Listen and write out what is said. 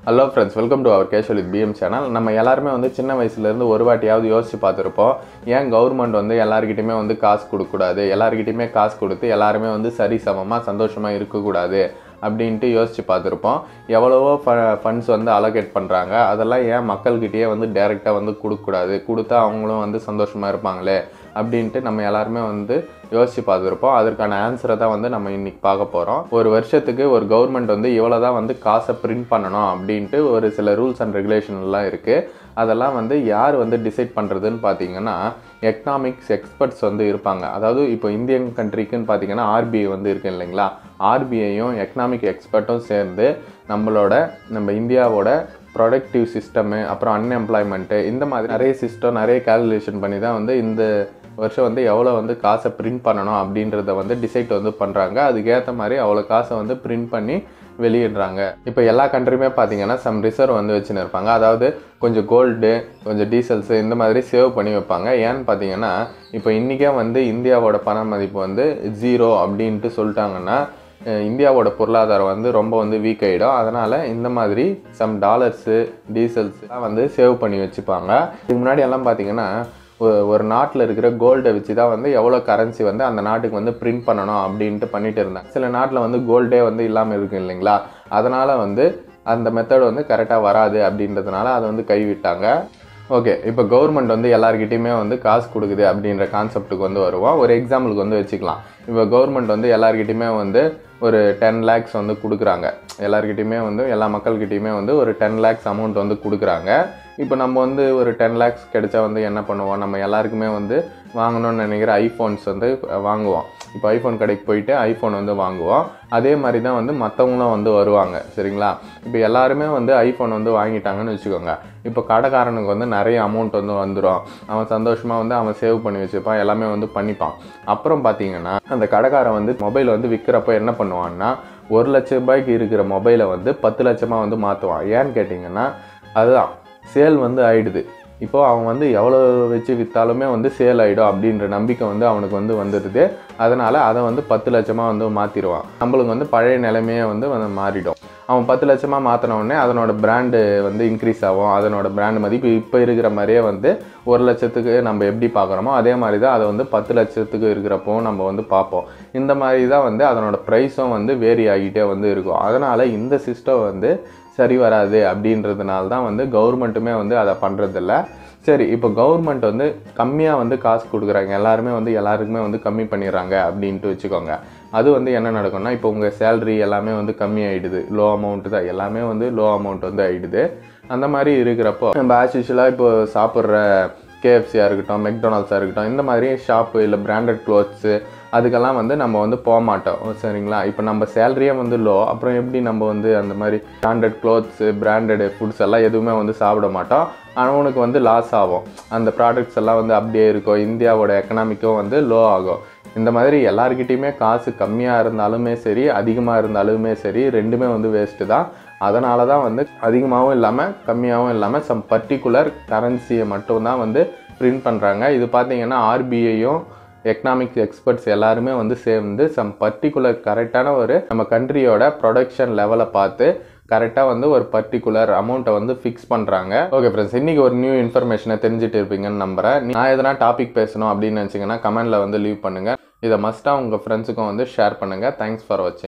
hello friends welcome to our casual with PM channel நம்ம எல்லாருமே வந்து சின்ன வயசுலேருந்து ஒரு வாட்டியாவது யோசிச்சு பார்த்துருப்போம் ஏன் கவர்மெண்ட் வந்து எல்லாருக்கிட்டையுமே வந்து காசு கொடுக்கக்கூடாது எல்லாருக்கிட்டையுமே காசு கொடுத்து எல்லாருமே வந்து சரி சமமாக சந்தோஷமாக இருக்கக்கூடாது அப்படின்ட்டு யோசிச்சு பார்த்துருப்போம் எவ்வளவோ ஃப ஃபண்ட்ஸ் வந்து அலோகேட் பண்ணுறாங்க அதெல்லாம் ஏன் மக்கள்கிட்டயே வந்து டைரெக்டாக வந்து கொடுக்கக்கூடாது கொடுத்தா அவங்களும் வந்து சந்தோஷமாக இருப்பாங்களே அப்படின்ட்டு நம்ம எல்லாருமே வந்து யோசிச்சு பார்த்துருப்போம் அதற்கான ஆன்சரை தான் வந்து நம்ம இன்னைக்கு பார்க்க போகிறோம் ஒரு வருஷத்துக்கு ஒரு கவர்மெண்ட் வந்து இவ்வளோ தான் வந்து காசை பிரிண்ட் பண்ணணும் அப்படின்ட்டு ஒரு சில ரூல்ஸ் அண்ட் ரெகுலேஷன்லாம் இருக்குது அதெல்லாம் வந்து யார் வந்து டிசைட் பண்ணுறதுன்னு பார்த்தீங்கன்னா எக்கனாமிக்ஸ் எக்ஸ்பர்ட்ஸ் வந்து இருப்பாங்க அதாவது இப்போ இந்தியன் கண்ட்ரிக்குன்னு பார்த்தீங்கன்னா ஆர்பிஐ வந்து இருக்கு இல்லைங்களா ஆர்பிஐயும் எக்கனாமிக் எக்ஸ்பர்ட்டும் சேர்ந்து நம்மளோட நம்ம இந்தியாவோட ப்ரொடக்டிவ் சிஸ்டமு அப்புறம் அன்எம்ப்ளாய்மெண்ட்டு இந்த மாதிரி நிறைய சிஸ்டம் நிறைய கால்குலேஷன் பண்ணி தான் வந்து இந்த வருஷம் வந்து எவ்வளோ வந்து காசை பிரிண்ட் பண்ணணும் அப்படின்றத வந்து டிசைட் வந்து பண்ணுறாங்க அதுக்கேற்ற மாதிரி அவ்வளோ காசை வந்து பிரிண்ட் பண்ணி வெளியிடுறாங்க இப்போ எல்லா கண்ட்ரியுமே பார்த்தீங்கன்னா சம் ரிசர்வ் வந்து வச்சுன்னு இருப்பாங்க அதாவது கொஞ்சம் கோல்டு கொஞ்சம் டீசல்ஸு இந்த மாதிரி சேவ் பண்ணி வைப்பாங்க ஏன்னு பார்த்தீங்கன்னா இப்போ இன்றைக்கே வந்து இந்தியாவோட பண மதிப்பு வந்து ஜீரோ அப்படின்ட்டு சொல்லிட்டாங்கன்னா அஹ் இந்தியாவோட பொருளாதாரம் வந்து ரொம்ப வந்து வீக் ஆகிடும் அதனால் இந்த மாதிரி சம் டாலர்ஸு டீசல்ஸ்லாம் வந்து சேவ் பண்ணி வச்சுப்பாங்க இதுக்கு முன்னாடி எல்லாம் பார்த்தீங்கன்னா ஒ- ஒரு நாட்டில் இருக்கிற கோல்டை வச்சு தான் வந்து எவ்வளோ கரன்சி வந்து அந்த நாட்டுக்கு வந்து பிரிண்ட் பண்ணணும் அப்படின்ட்டு பண்ணிட்டு இருந்தாங்க சில நாட்டில் வந்து கோல்டே வந்து இல்லாமல் இருக்கு இல்லைங்களா அதனால் வந்து அந்த மெத்தட் வந்து கரெக்டாக வராது அப்படின்றதுனால அதை வந்து கைவிட்டாங்க ஓகே இப்போ கவர்மெண்ட் வந்து எல்லாருக்கிட்டையுமே வந்து காசு கொடுக்குது அப்படின்ற கான்செப்ட்டுக்கு வந்து வருவோம் ஒரு எக்ஸாம்பிளுக்கு வந்து வச்சுக்கலாம் இப்போ கவர்மெண்ட் வந்து எல்லாருக்கிட்டையுமே வந்து ஒரு டென் லேக்ஸ் வந்து கொடுக்குறாங்க எல்லாருக்கிட்டையுமே வந்து எல்லா மக்கள்கிட்டையுமே வந்து ஒரு டென் லேக்ஸ் அமௌண்ட் வந்து கொடுக்குறாங்க இப்போ நம்ம வந்து ஒரு டென் லேக்ஸ் கிடைச்சா வந்து என்ன பண்ணுவோம் நம்ம எல்லாருக்குமே வந்து வாங்கணும்னு நினைக்கிற ஐஃபோன்ஸ் வந்து வாங்குவோம் இப்போ ஐஃபோன் கடைக்கு போயிட்டு ஐஃபோன் வந்து வாங்குவோம் அதே மாதிரி தான் வந்து மற்றவங்களும் வந்து வருவாங்க சரிங்களா இப்போ எல்லாருமே வந்து ஐஃபோன் வந்து வாங்கிட்டாங்கன்னு வச்சுக்கோங்க இப்போ கடைக்காரனுக்கு வந்து நிறைய அமௌண்ட் வந்து வந்துடும் அவன் சந்தோஷமாக வந்து அவன் சேவ் பண்ணி வச்சுப்பான் எல்லாமே வந்து பண்ணிப்பான் அப்புறம் பார்த்தீங்கன்னா அந்த கடைக்காரன் வந்து மொபைல் வந்து விற்கிறப்ப என்ன பண்ணுவான்னா ஒரு லட்ச ரூபாய்க்கு இருக்கிற மொபைலை வந்து பத்து லட்சமாக வந்து மாற்றுவான் ஏன்னு கேட்டிங்கன்னா அதுதான் சேல் வந்து ஆயிடுது இப்போ அவன் வந்து எவ்வளோ வச்சு விற்றாலுமே வந்து சேல் ஆகிடும் அப்படின்ற நம்பிக்கை வந்து அவனுக்கு வந்து வந்துடுது அதனால் அதை வந்து பத்து லட்சமாக வந்து மாற்றிடுவான் நம்மளுக்கு வந்து பழைய நிலைமையே வந்து வந்து மாறிடும் அவன் பத்து லட்சமாக மாற்றின உடனே அதனோட பிராண்டு வந்து இன்க்ரீஸ் ஆகும் அதனோட பிராண்ட் மதிப்பு இப்போ இருக்கிற மாதிரியே வந்து ஒரு லட்சத்துக்கு நம்ம எப்படி பார்க்குறோமோ அதே மாதிரி தான் அதை வந்து பத்து லட்சத்துக்கு இருக்கிறப்போ நம்ம வந்து பார்ப்போம் இந்த மாதிரி தான் வந்து அதனோட ப்ரைஸும் வந்து வேரி ஆகிட்டே வந்து இருக்கும் அதனால் இந்த சிஸ்டம் வந்து சரி வராது அப்படின்றதுனால தான் வந்து கவர்மெண்ட்டுமே வந்து அதை பண்ணுறதில்ல சரி இப்போ கவர்மெண்ட் வந்து கம்மியாக வந்து காசு கொடுக்குறாங்க எல்லாருமே வந்து எல்லாருக்குமே வந்து கம்மி பண்ணிடுறாங்க அப்படின்ட்டு வச்சுக்கோங்க அது வந்து என்ன நடக்கும்னா இப்போ உங்கள் சேலரி எல்லாமே வந்து கம்மி ஆகிடுது லோ அமௌண்ட் தான் எல்லாமே வந்து லோ அமௌண்ட் வந்து ஆகிடுது அந்த மாதிரி இருக்கிறப்போ நம்ம ஆஸ் யூஷுவலாக இப்போ சாப்பிட்ற கேஎஃப்சியாக இருக்கட்டும் மெக்டொனால்ட்ஸாக இருக்கட்டும் இந்த மாதிரி ஷாப்பு இல்லை பிராண்டட் க்ளோத்ஸு அதுக்கெல்லாம் வந்து நம்ம வந்து போக மாட்டோம் சரிங்களா இப்போ நம்ம சேலரியே வந்து லோ அப்புறம் எப்படி நம்ம வந்து அந்த மாதிரி பிராண்டட் க்ளோத்ஸு பிராண்டட் ஃபுட்ஸ் எல்லாம் எதுவுமே வந்து சாப்பிட மாட்டோம் அவனுக்கு வந்து லாஸ் ஆகும் அந்த ப்ராடக்ட்ஸ் எல்லாம் வந்து அப்படியே இருக்கும் இந்தியாவோட எக்கனாமிக்கும் வந்து லோ ஆகும் இந்த மாதிரி எல்லாருக்கிட்டேயுமே காசு கம்மியாக இருந்தாலுமே சரி அதிகமாக இருந்தாலுமே சரி ரெண்டுமே வந்து வேஸ்ட்டு தான் அதனால தான் வந்து அதிகமாகவும் இல்லாமல் கம்மியாகவும் இல்லாமல் சம் பர்டிகுலர் கரன்சியை மட்டும்தான் வந்து பிரிண்ட் பண்ணுறாங்க இது பார்த்தீங்கன்னா ஆர்பிஐயும் எக்கனாமிக் எக்ஸ்பர்ட்ஸ் எல்லாருமே வந்து சேர்ந்து சம் பர்டிகுலர் கரெக்டான ஒரு நம்ம கண்ட்ரியோட ப்ரொடக்ஷன் லெவலை பார்த்து கரெக்டாக வந்து ஒரு பர்டிகுலர் அமௌண்ட்டை வந்து ஃபிக்ஸ் பண்ணுறாங்க ஓகே ஃப்ரெண்ட்ஸ் இன்றைக்கி ஒரு நியூ இன்ஃபர்மேஷனை தெரிஞ்சுட்டு இருப்பீங்கன்னு நம்புறேன் நீ- நான் எதனா டாபிக் பேசணும் அப்படின்னு நினச்சிங்கன்னா கமெண்ட்டில் வந்து லீவ் பண்ணுங்கள் இதை மஸ்ட்டாக உங்கள் ஃப்ரெண்ட்ஸுக்கும் வந்து ஷேர் பண்ணுங்கள் தேங்க்ஸ் ஃபார் வாட்சிங்